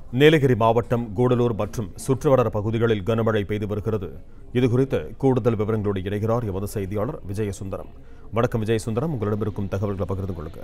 நீலகிரி மாவட்டம் கூடலூர் மற்றும் சுற்றுவட்டார பகுதிகளில் கனமழை பெய்து வருகிறது இதுகுறித்து கூடுதல் விவரங்களோடு இணைகிறார் எமது செய்தியாளர் விஜயசுந்தரம் வணக்கம் விஜயசுந்தரம் உங்களிடம் இருக்கும் தகவல்களை பகிர்ந்து கொள்ளுங்க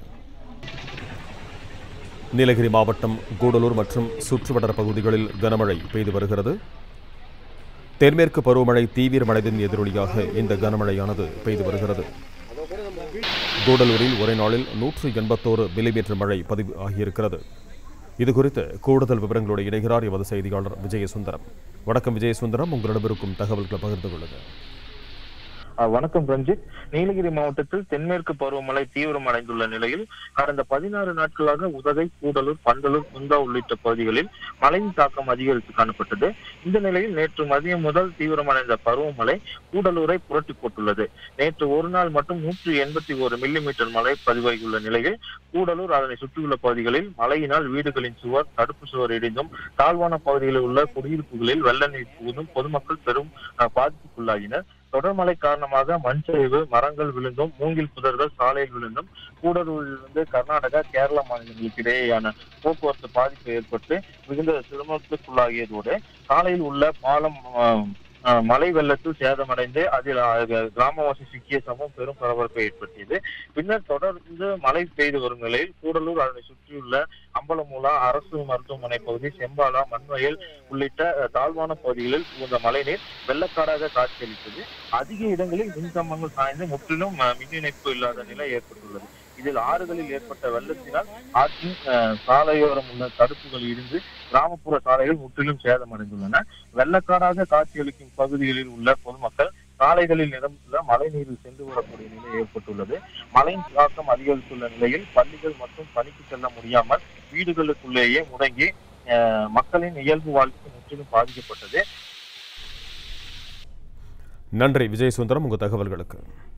நீலகிரி மாவட்டம் கூடலூர் மற்றும் சுற்றுவட்டார பகுதிகளில் கனமழை பெய்து வருகிறது தென்மேற்கு பருவமழை தீவிரமடைதலின் எதிரொலியாக இந்த கனமழையானது பெய்து வருகிறது கூடலூரில் ஒரே நாளில் நூற்று எண்பத்தோரு மில்லிமீட்டர் மழை பதிவு ஆகியிருக்கிறது இதுகுறித்து கூடுதல் விவரங்களோடு இணைகிறார் எமது செய்தியாளர் விஜயசுந்தரம் வணக்கம் விஜயசுந்தரம் உங்களிடம் இருக்கும் தகவல்களை பகிர்ந்து கொள்ளுங்கள் அஹ் வணக்கம் ரஞ்சித் நீலகிரி மாவட்டத்தில் தென்மேற்கு பருவமழை தீவிரமடைந்துள்ள நிலையில் கடந்த பதினாறு நாட்களாக உதகை கூடலூர் பந்தலூர் குந்தா உள்ளிட்ட பகுதிகளில் மழையின் தாக்கம் அதிகரித்து காணப்பட்டது இந்த நிலையில் நேற்று மதியம் முதல் தீவிரமடைந்த பருவமழை கூடலூரை புரட்டி போட்டுள்ளது நேற்று ஒரு நாள் மட்டும் நூற்றி எண்பத்தி ஒரு மில்லிமீட்டர் மழை பதிவாகியுள்ள நிலையில் கூடலூர் அதனை சுற்றியுள்ள பகுதிகளில் மழையினால் வீடுகளின் சுவர் தடுப்பு சுவர் இடிந்தும் தாழ்வான பகுதிகளில் உள்ள குடியிருப்புகளில் வெள்ள நீர் புகுந்தும் பொதுமக்கள் பெரும் அஹ், பாதிப்புக்குள்ளாகினர் தொடர் மழை காரணமாக மண் சரிவு மரங்கள் விழுந்தும் மூங்கில் புதர்கள் சாலையில் விழுந்தும் கூடலூரிலிருந்து கர்நாடகா கேரளா மாநிலங்களுக்கு இடையேயான போக்குவரத்து பாதிப்பு ஏற்பட்டு மிகுந்த சிரமத்துக்குள்ளாகியதோடு சாலையில் உள்ள பாலம் ஆஹ், ஆஹ், மழை வெள்ளத்தில் சேதமடைந்து அதில் ஆஹ், கிராமவாசி சிக்கிய சம்பவம் பெரும் பரபரப்பை ஏற்படுத்தியது பின்னர் தொடர்ந்து மழை பெய்து வரும் நிலையில் கூடலூர் அதனை சுற்றியுள்ள அம்பலமூலா அரசு மருத்துவமனை பகுதி செம்பாலா மண்வயல் உள்ளிட்ட அஹ், தாழ்வான பகுதிகளில் புகுந்த மழைநீர் வெள்ளக்காடாக காட்சியளித்தது அதிக இடங்களில் மின்கம்பங்கள் சாய்ந்து முற்றிலும் அஹ், மின் இணைப்பு இல்லாத நிலை ஏற்பட்டுள்ளது இதில் ஆறுகளில் ஏற்பட்ட வெள்ளத்தினால் ஆற்றின் அஹ், சாலையோரம் உள்ள தடுப்புகள் இருந்து கிராமப்புற சாலைகள் முற்றிலும் சேதமடைந்துள்ளன வெள்ளக்காடாக காட்சியளிக்கும் பகுதிகளில் உள்ள பொதுமக்கள் சாலைகளில் நிரம்பியுள்ள மழை நீரில் சென்று வரக்கூடிய நிலை ஏற்பட்டுள்ளது மழையின் தாக்கம் அதிகரித்துள்ள நிலையில் பள்ளிகள் மற்றும் பணிக்கு செல்ல முடியாமல் வீடுகளுக்குள்ளேயே முடங்கி அஹ், மக்களின் இயல்பு வாழ்க்கை முற்றிலும் பாதிக்கப்பட்டது நன்றி விஜயசுந்தரம் உங்கள் தகவல்களுக்கு